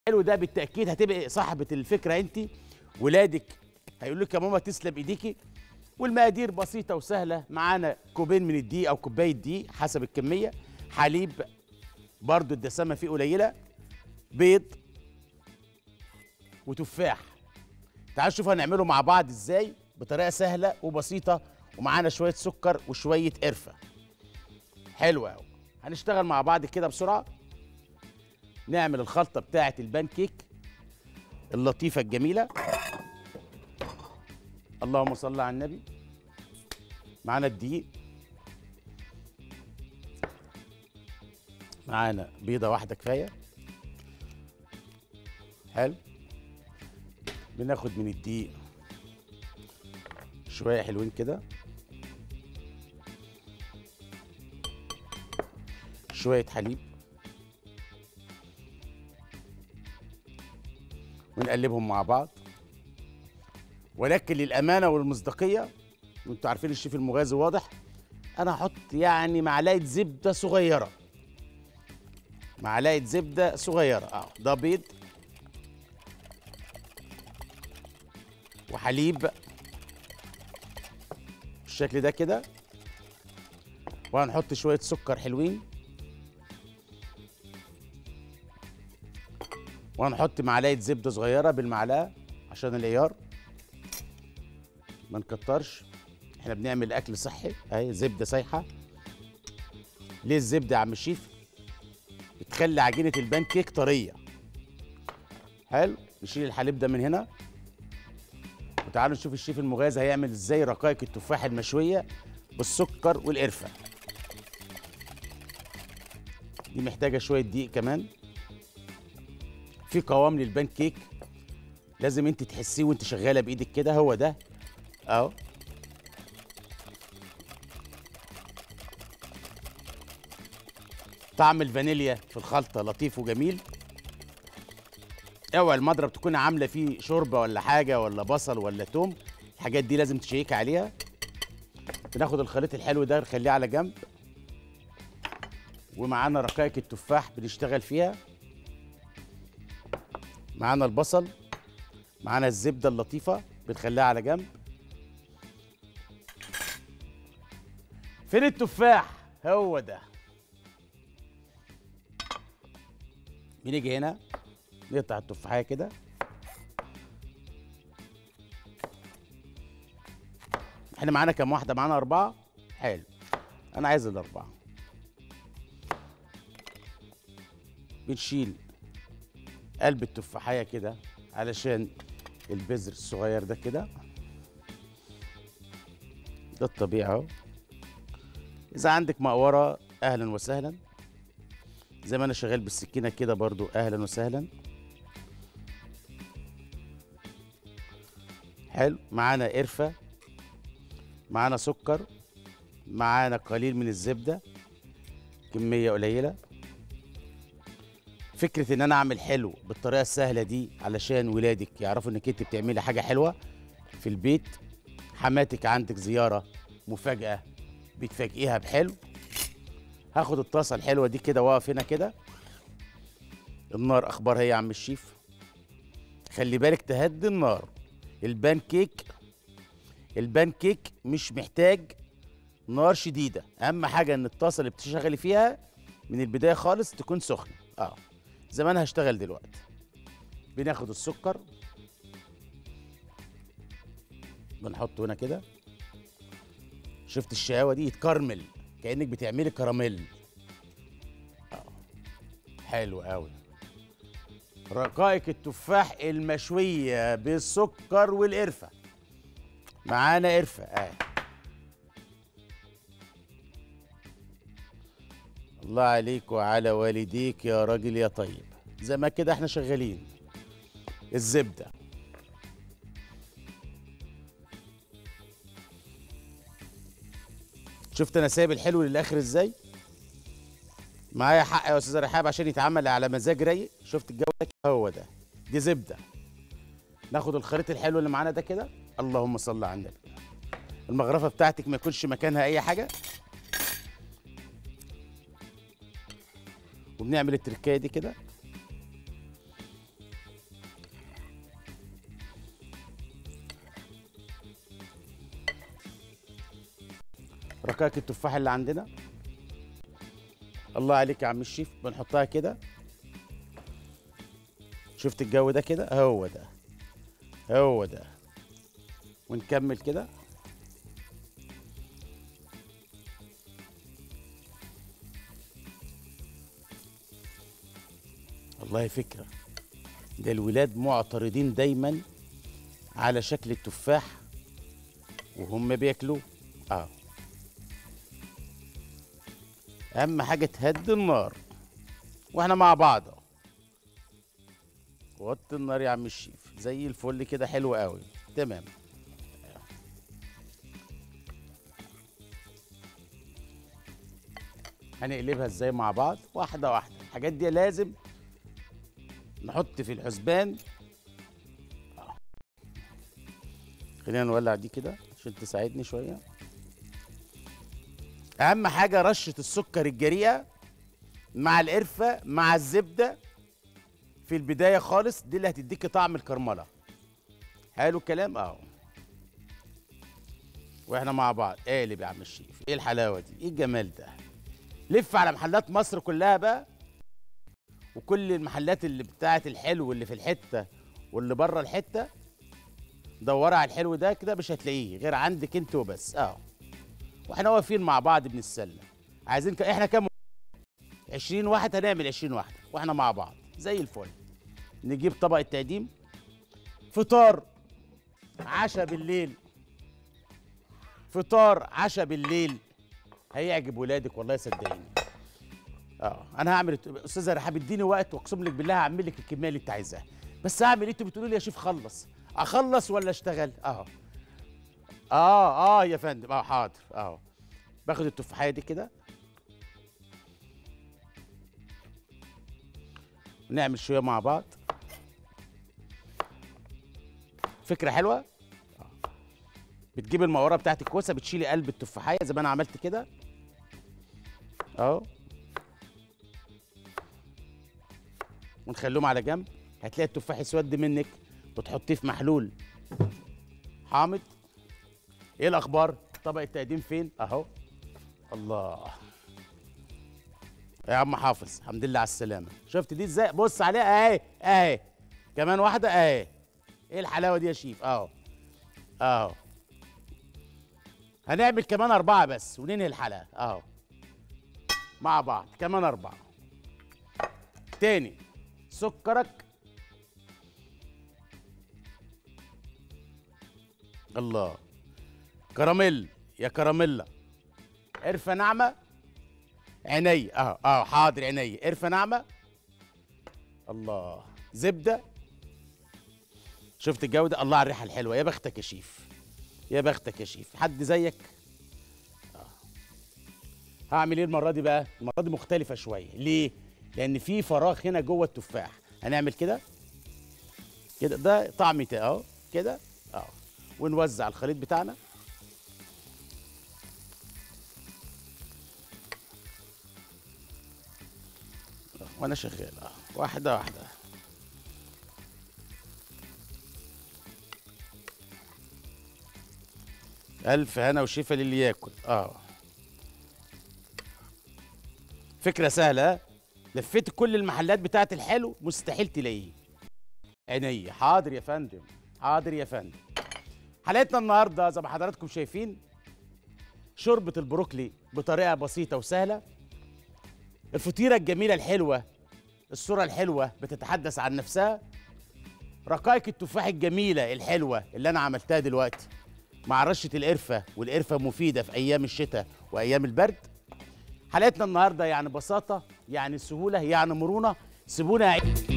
الحلو ده بالتاكيد هتبقى صاحبه الفكره انت ولادك هيقول لك يا ماما تسلم ايديكي والمقادير بسيطه وسهله معانا كوبين من الدقيق او كوبايه دقيق حسب الكميه حليب برضو الدسامه فيه قليله بيض وتفاح تعالوا نشوف هنعمله مع بعض ازاي بطريقه سهله وبسيطه ومعانا شويه سكر وشويه قرفه حلوه قوي هنشتغل مع بعض كده بسرعه نعمل الخلطه بتاعه البان كيك اللطيفه الجميله اللهم صل على النبي معانا الدقيق معانا بيضه واحده كفايه حلو بناخد من الدقيق شويه حلوين كده شويه حليب ونقلبهم مع بعض ولكن للامانه والمصداقيه وانتوا عارفين الشيف المغازي واضح انا هحط يعني معلقه زبده صغيره معلقه زبده صغيره اه ده بيض وحليب بالشكل ده كده وهنحط شويه سكر حلوين وهنحط معلقه زبده صغيره بالمعلقه عشان العيار ما نكترش احنا بنعمل اكل صحي اهي زبده سايحه ليه الزبده يا عم الشيف بتخلي عجينه البان كيك طريه حلو نشيل الحليب ده من هنا وتعالوا نشوف الشيف المغازي هيعمل ازاي رقائق التفاح المشويه بالسكر والقرفه دي محتاجه شويه دقيق كمان في قوام للبان كيك لازم انت تحسيه وانت شغاله بايدك كده هو ده اهو طعم الفانيليا في الخلطه لطيف وجميل اوعى المضرب تكون عامله فيه شوربه ولا حاجه ولا بصل ولا توم الحاجات دي لازم تشيك عليها بناخد الخليط الحلو ده نخليه على جنب ومعانا رقائق التفاح بنشتغل فيها معانا البصل معانا الزبده اللطيفه بنخليها على جنب فين التفاح هو ده بنيجي هنا نقطع التفاحيه كده احنا معانا كام واحده معانا اربعه حلو انا عايز الاربعه بنشيل قلب التفاحيه كده علشان البذر الصغير ده كده ده الطبيعي اهو اذا عندك مقوره اهلا وسهلا زي ما انا شغال بالسكينه كده برضو اهلا وسهلا حلو معانا قرفه معانا سكر معانا قليل من الزبده كميه قليله فكره ان انا اعمل حلو بالطريقه السهله دي علشان ولادك يعرفوا انك انت بتعملي حاجه حلوه في البيت حماتك عندك زياره مفاجاه بتفاجئيها بحلو هاخد الطاسه الحلوه دي كده واقف هنا كده النار اخبارها ايه يا عم الشيف خلي بالك تهدي النار البان كيك البان كيك مش محتاج نار شديده اهم حاجه ان الطاسه اللي بتشتغلي فيها من البدايه خالص تكون سخنه اه زي ما انا هشتغل دلوقتي بناخد السكر بنحطه هنا كده شفت الشقاوه دي يتكرمل كانك بتعملي كراميل آه. حلو قوي رقائق التفاح المشويه بالسكر والقرفه معانا قرفه اه الله عليك وعلى والديك يا راجل يا طيب زي ما كده احنا شغالين الزبده شفت انا سايب الحلو للاخر ازاي معايا حق يا استاذ رحاب عشان يتعمل على مزاج رايق شفت الجو ده هو ده دي زبده ناخد الخليط الحلو اللي معانا ده كده اللهم صل على النبي المغرفه بتاعتك ما يكونش مكانها اي حاجه وبنعمل التركايه دي كده رقائق التفاح اللي عندنا الله عليك يا عم الشيف بنحطها كده شفت الجو ده كده هو ده هو ده ونكمل كده والله فكرة ده الولاد معترضين دايما على شكل التفاح وهم بياكلوه اه اهم حاجة تهدي النار واحنا مع بعض اهو وطي النار يا عم الشيف زي الفل كده حلو قوي تمام هنقلبها ازاي مع بعض واحده واحده الحاجات دي لازم نحط في الحسبان آه. خلينا نولع دي كده عشان تساعدني شويه اهم حاجه رشه السكر الجريئه مع القرفه مع الزبده في البدايه خالص دي اللي هتديكي طعم الكرمله حلو الكلام اهو واحنا مع بعض قالب يا عم الشيف ايه الحلاوه دي ايه الجمال ده لف على محلات مصر كلها بقى وكل المحلات اللي بتاعت الحلو اللي في الحته واللي بره الحته دوري على الحلو ده كده مش هتلاقيه غير عندك انت وبس اه واحنا واقفين مع بعض بنتسلى عايزين ك... احنا كام 20 واحد هنعمل 20 واحده واحنا مع بعض زي الفل نجيب طبق التقديم فطار عشاء بالليل فطار عشاء بالليل هيعجب ولادك والله صدقيني اه انا هعمل استاذه رحاب اديني وقت واقسم لك بالله هعمل لك الكميه اللي انت عايزاها بس هعمل ايه انتوا بتقولوا لي يا شيف خلص اخلص ولا اشتغل اهو اه اه يا فندم اه حاضر اهو باخد التفاحيه دي كده نعمل شويه مع بعض فكره حلوه آه. بتجيب المقوره بتاعت الكوسه بتشيلي قلب التفاحيه زي ما انا عملت كده اهو ونخليهم على جنب هتلاقي التفاح يسود منك بتحطيه في محلول حامض ايه الاخبار طبق التقديم فين اهو الله يا عم حافظ الحمد لله على السلامه شفت دي ازاي بص عليها اهي اهي كمان واحده اهي ايه الحلاوه دي يا شيف اهو اهو هنعمل كمان اربعه بس وننهي الحلقه اهو مع بعض كمان اربعه تاني سكرك الله كراميل يا كراميلا قرفه ناعمه عيني اه اه حاضر عيني قرفه ناعمه الله زبده شفت الجوده الله على الريحه الحلوه يا بختك يا شيف يا بختك يا شيف حد زيك آه. هعمل ايه المره دي بقى المره دي مختلفه شويه ليه لان في فراغ هنا جوه التفاح هنعمل كده كده ده طعم تا- اهو كده اهو ونوزع الخليط بتاعنا وانا شغال اه واحده واحده الف هنا وشفا للي ياكل اه فكره سهله ها؟ لفيت كل المحلات بتاعت الحلو مستحيل تلاقيه عينيا حاضر يا فندم حاضر يا فندم حلقتنا النهارده زي ما حضراتكم شايفين شوربه البروكلي بطريقه بسيطه وسهله الفطيره الجميله الحلوه الصوره الحلوه بتتحدث عن نفسها رقائق التفاح الجميله الحلوه اللي انا عملتها دلوقتي مع رشه القرفه والقرفه مفيده في ايام الشتاء وايام البرد حلقتنا النهارده يعني بساطه يعني سهوله يعني مرونه سيبونا